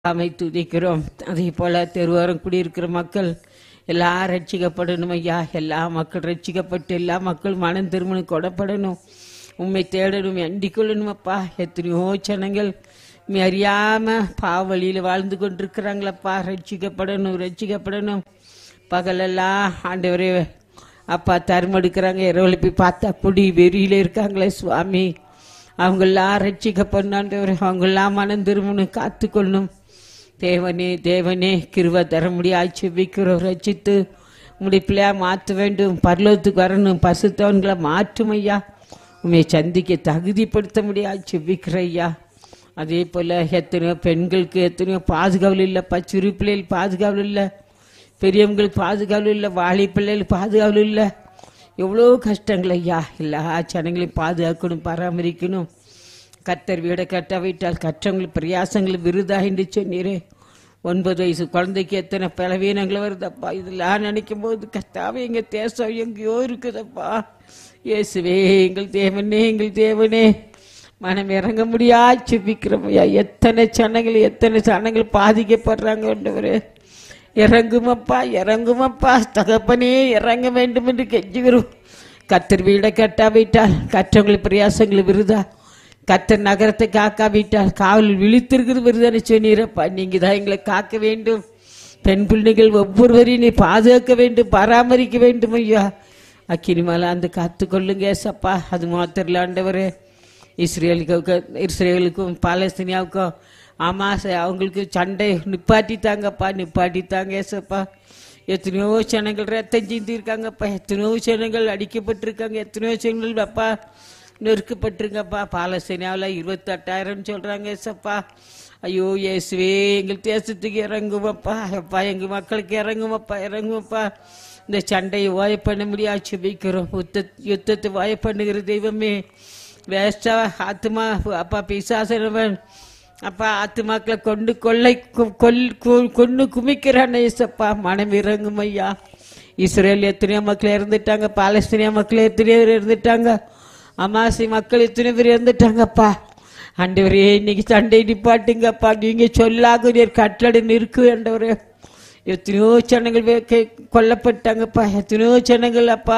அமை துதிக்கிறோம் அதே போல தெருவோரம் குடியிருக்கிற மக்கள் எல்லாம் ரட்சிக்கப்படணும் ஐயா எல்லா மக்கள் ரட்சிக்கப்பட்டு எல்லா மக்கள் மனம் திருமணம் கொடப்படணும் உண்மை தேடணும் அண்டிக் கொள்ளணும் அப்பா எத்தனையோ ஜனங்கள் உம்மை அறியாம பாவ வழியில வாழ்ந்து கொண்டிருக்கிறாங்களப்பா ரட்சிக்கப்படணும் ரட்சிக்கப்படணும் பகலெல்லாம் ஆண்டவரே அப்பா தருமெடுக்கிறாங்க இரவுல போய் பார்த்தா குடி வெறியில இருக்காங்களே சுவாமி அவங்கெல்லாம் ரட்சிக்கப்படணும் அவங்கெல்லாம் மனம் திரும்பணும் காத்துக்கொள்ளணும் தேவனே தேவனே கிருவ தர முடியாது செபிக்கிறோம் ரட்சித்து உங்களுடைய பிள்ளையா மாற்ற வேண்டும் பரலோகத்துக்கு வரணும் பசுத்தவன்களை மாற்றும் ஐயா உண்மை சந்திக்க தகுதிப்படுத்த முடியாது செபிக்கிற ஐயா அதே போல் எத்தனையோ பெண்களுக்கு எத்தனையோ பாதுகாவல் இல்லைப்பா சிறு பிள்ளைகள் பாதுகாவல் இல்லை பெரியவங்களுக்கு பாதுகாவல் இல்லை வாலி பிள்ளைகளுக்கு பாதுகாவல் இல்லை எவ்வளோ கஷ்டங்கள் ஐயா எல்லா ஜனங்களையும் பாதுகாக்கணும் பராமரிக்கணும் கத்தர் வீடை கட்டாவிட்டால் கற்றவங்களுக்கு பிரயாசங்கள் விருதா என்று சொன்னீரே ஒன்பது வயசு குழந்தைக்கு எத்தனை பலவீனங்கள் வருதப்பா இதெல்லாம் நினைக்கும் போது கத்தாவே எங்க தேசம் எங்கேயோ இருக்குதப்பா இயேசுவே எங்கள் தேவனே எங்கள் தேவனே மனம் இறங்க முடியா செபிக்கிறோம் ஐயா எத்தனை சனங்கள் எத்தனை சனங்கள் பாதிக்கப்படுறாங்க இறங்குமப்பா இறங்குமப்பா தகப்பனே இறங்க வேண்டும் என்று கெஞ்சுகிறோம் கத்தர் வீடை கட்டாவிட்டால் கற்றவங்கள் பிரயாசங்கள் விருதா கத்தர் நகரத்தை காக்காவிட்டால் காவல் விழித்திருக்கிறது விருதான சொன்னீரப்பா நீங்க தான் எங்களை காக்க வேண்டும் பெண் பிள்ளைகள் ஒவ்வொருவரையும் நீ பாதுகாக்க வேண்டும் பராமரிக்க வேண்டும் ஐயா அக்கினிமால அந்த காத்து கொள்ளுங்க ஏசப்பா அது மாத்திரல ஆண்டவரே இஸ்ரேலுக்கு இஸ்ரேலுக்கும் பாலஸ்தீனியாவுக்கும் ஆமா ச- அவங்களுக்கு சண்டை நிப்பாட்டித்தாங்கப்பா நிப்பாட்டித்தாங்க ஏசப்பா எத்தனையோ ஜனங்கள் ரத்தம் சிந்திருக்காங்கப்பா எத்தனையோ ஜனங்கள் அடிக்கப்பட்டிருக்காங்க எத்தனையோ ஜனங்கள் அப்பா நெருக்கப்பட்டிருங்கப்பா பாலஸ்தீனாவில் இருபத்தெட்டாயிரம் சொல்றாங்க ஏசப்பா ஐயோ இயேசுவே எங்கள் தேசத்துக்கு இறங்குமப்பா அப்பா எங்க மக்களுக்கு இறங்குமப்பா இறங்குமப்பா இந்த சண்டையை வாய பண்ண முடியாது சுபிக்கிறோம் யுத்த யுத்தத்தை வாய பண்ணுகிற தெய்வமே வேஸ்டா ஆத்மா அப்பா பிசாசனவன் அப்பா ஆத்துமாக்களை கொண்டு கொள்ளை கு- கொல் கு- கொண்டு குமிக்கிறான் ஏசப்பா மனம் இறங்கும் ஐயா இஸ்ரேல் எத்தனையோ மக்கள் இறந்துட்டாங்க பாலஸ்தீனிய மக்கள் எத்தனையோ பேர் இறந்துட்டாங்க அமாசி மக்கள் எத்தனை பேர் இறந்துட்டாங்கப்பா ஆண்டவரே இன்னைக்கு சண்டை நிப்பாட்டுங்கப்பா நீங்க சொல்லாக நீர் கட்டளை நிற்கு ஆண்டவரே எத்தனையோ ஜனங்கள் வே- கே- கொல்லப்பட்டாங்கப்பா எத்தனையோ ஜனங்கள் அப்பா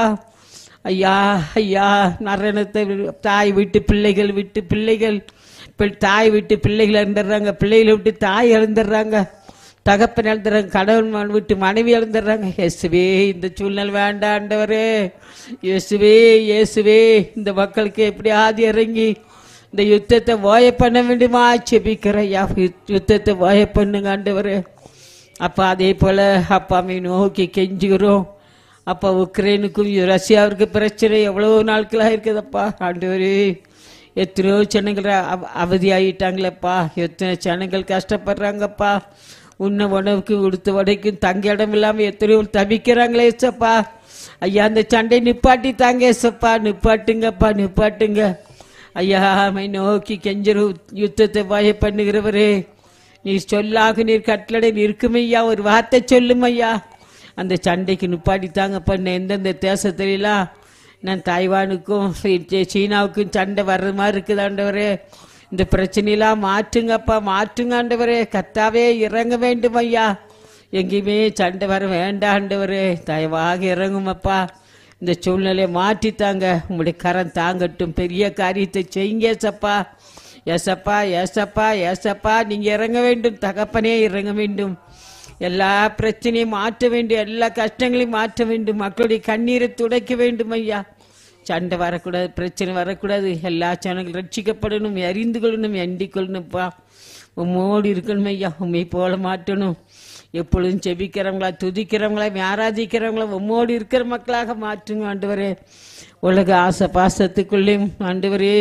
ஐயா ஐயா மரணத்தை வி- தாய் விட்டு பிள்ளைகள் விட்டு பிள்ளைகள் பிள்- தாய் விட்டு பிள்ளைகள் இழந்துடுறாங்க பிள்ளைகளை விட்டு தாய் இழந்துடுறாங்க தகப்பன் இழந்துடுறாங்க கணவன் மன- விட்டு மனைவி இழந்துடுறாங்க இயேசுவே இந்த சூழ்நிலை வேண்டாண்டவரே இயேசுவே இயேசுவே இந்த மக்களுக்கு எப்படி ஆதி இறங்கி இந்த யுத்தத்தை வாய பண்ண வேண்டுமா செபிக்கிற ஐயா யுத்தத்தை வாய பண்ணுங்க ஆண்டவரே அப்பா அதே போல அப்பாவை நோக்கி கெஞ்சுகிறோம் அப்பா உக்ரைனுக்கும் ரஷ்யாவிற்கு பிரச்சனை எவ்வளவு நாட்களாக இருக்குதப்பா ஆண்டவரே எத்தனையோ ஜனங்கள் அவ அவதியாயிட்டாங்களேப்பா எத்தனை ஜனங்கள் கஷ்டப்படுறாங்கப்பா உண்ண உணவுக்கு உடுத்த உடைக்கும் தங்க இடம் இல்லாமல் எத்தனையோ தவிக்கிறாங்களே ஏசப்பா ஐயா அந்த சண்டை நிப்பாட்டி தாங்க ஏசப்பா நிப்பாட்டுங்கப்பா நிப்பாட்டுங்க ஐயா மை நோக்கி கெஞ்சரு யுத்தத்தை வாய பண்ணுகிறவரே நீர் சொல்லாக நீர் கட்டளை இருக்குமையா ஒரு வார்த்தை சொல்லும் ஐயா அந்த சண்டைக்கு நிப்பாட்டி தாங்க பண்ண எந்தெந்த தேசத்துலாம் நான் தாய்வானுக்கும் சீ- சீனாவுக்கும் சண்டை வர்ற மாதிரி இருக்குது ஆண்டவரே இந்த பிரச்சனையெல்லாம் மாற்றுங்கப்பா மாற்றுங்க ஆண்டவரே கத்தாவே இறங்க வேண்டும் ஐயா எங்கேயுமே சண்டை வர வேண்டாம் ஆண்டவரே தயவாக இறங்குமப்பா இந்த சூழ்நிலையை மாற்றித்தாங்க உங்களுடைய கரம் தாங்கட்டும் பெரிய காரியத்தை செய்யுங்க ஏசப்பா ஏசப்பா ஏசப்பா ஏசப்பா நீங்க இறங்க வேண்டும் தகப்பனே இறங்க வேண்டும் எல்லா பிரச்சனையும் மாற்ற வேண்டும் எல்லா கஷ்டங்களையும் மாற்ற வேண்டும் மக்களுடைய கண்ணீரை துடைக்க வேண்டும் ஐயா சண்டை வரக்கூடாது பிரச்சனை வரக்கூடாது எல்லா சேனங்களும் ரட்சிக்கப்படணும் அறிந்து கொள்ளணும் எண்டிக் கொள்ளணும்ப்பா உம்மோடு இருக்கணும் ஐயா உண்மை போல மாற்றணும் எப்பொழுதும் செபிக்கிறவங்களா துதிக்கிறவங்களா ஆராதிக்கிறவங்களா உம்மோடு இருக்கிற மக்களாக மாற்றுங்க ஆண்டவரே உலக ஆசை பாசத்துக்குள்ளேயும் ஆண்டவரே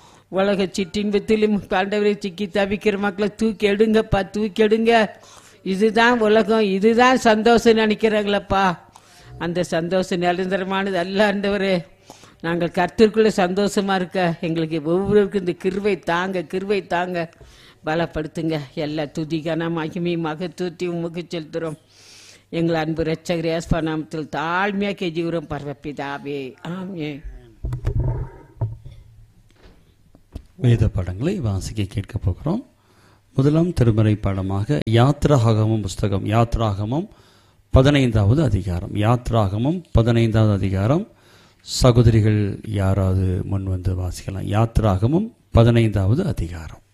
உலக சிற்றின்பத்திலும் ஆண்டவரே சிக்கி தவிக்கிற மக்களை தூக்கி எடுங்கப்பா தூக்கி எடுங்க இதுதான் உலகம் இதுதான் சந்தோஷம் நினைக்கிறாங்களப்பா அந்த சந்தோஷம் நிரந்தரமானது அல்ல ஆண்டவரே நாங்கள் கர்த்தருக்குள்ள சந்தோஷமா இருக்க எங்களுக்கு ஒவ்வொருவருக்கும் இந்த கிருவை தாங்க கிருவை தாங்க பலப்படுத்துங்க எல்லா துதிக்கான மகிமை மகத்துவத்தை உமக்கு செலுத்துறோம் எங்கள் அன்பு ரட்சகர் ஏஸ்பா நாமத்தில் தாழ்மையாக கெஜிகிறோம் பரவப்பிதாவே ஆமே வேத பாடங்களை வாசிக்க கேட்க போகிறோம் முதலாம் திருமறை பாடமாக யாத்ராகமம் புஸ்தகம் யாத்ராகமம் பதினைந்தாவது அதிகாரம் யாத்ராகமம் பதினைந்தாவது அதிகாரம் சகோதரிகள் யாராவது முன் வந்து வாசிக்கலாம் யாத்ராகமம் பதினைந்தாவது அதிகாரம்